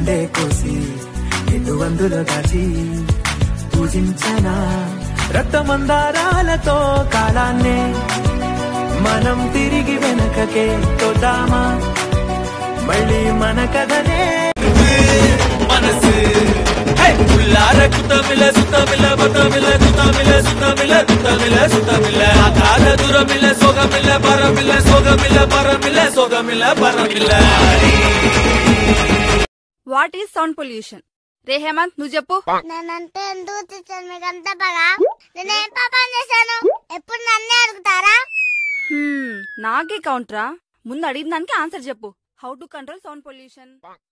గుండె కోసి నిన్ను అందులో దాచి పూజించనా రక్తమందారాలతో కాలాన్నే మనం తిరిగి వెనకకే తోదామా మళ్ళీ మన కథనే మనసు ఉల్లార కుతమిల సుతమిల బతమిల కుతమిల సుతమిల కుతమిల సుతమిల ఆకాల దురమిల సోగమిల పరమిల సోగమిల పరమిల సోగమిల పరమిల వాట్ ఈస్ సౌండ్ పొల్యూషన్ రే హేమంత్ నువ్వు చెప్పు నేనంటే ఎందుకు తెచ్చాను మీకు అంత బాగా నేనేం పాపం చేశాను ఎప్పుడు నన్నే అడుగుతారా హ్మ్, నాకే కౌంటరా ముందు అడిగిన దానికి ఆన్సర్ చెప్పు how to control sound pollution